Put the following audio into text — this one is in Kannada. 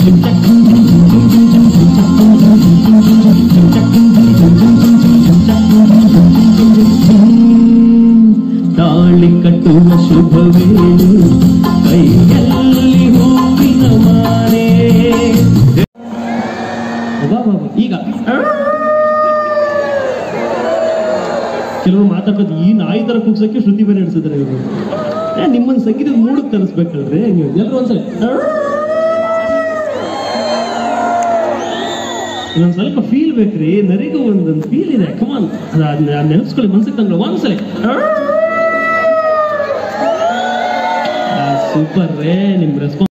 ತಾಳಿ ಕಟ್ಟುವ ಶುಭ ವೇಳೆ ಕೈಯಲ್ಲಿ ಹೂವಿನ ಮಾಲೆ ಅಬ್ಬಬ್ಬಬ್ಬ. ಈಗ ಕೆಲವರು ಮಾತಾಡೋದು ಈ ನಾಯಿ ತರ ಕುಗ್ಸಕ್ಕೆ ಶ್ರುತಿ ಬೇರೆ ನಡೆಸಿದ್ರೆ ಇವರು ಏ ನಿಮ್ಮನ್ನ ಸಂಗೀತದ ಮೂಡಕ್ ತರಿಸ್ಬೇಕಲ್ರಿ ನೀವು ಎಲ್ಲರೂ ಒಂದ್ಸಲ ಇನ್ನೊಂದ್ ಸ್ವಲ್ಪ ಫೀಲ್ ಬೇಕ್ರಿ ನರಿಗೂ ಒಂದೊಂದು ಫೀಲ್ ಇದೆ ಕಮಾನ್ ಅದ್ ನೆನಪಿಸ್ಕೊಳ್ಳಿ ಮನ್ಸಿಗೆ ತಂದ್ರೆ ಒಂದ್ಸಲ ಸೂಪರ್ ರೇ ನಿಮ್ ರೆಸ್ಪಾನ್ಸ್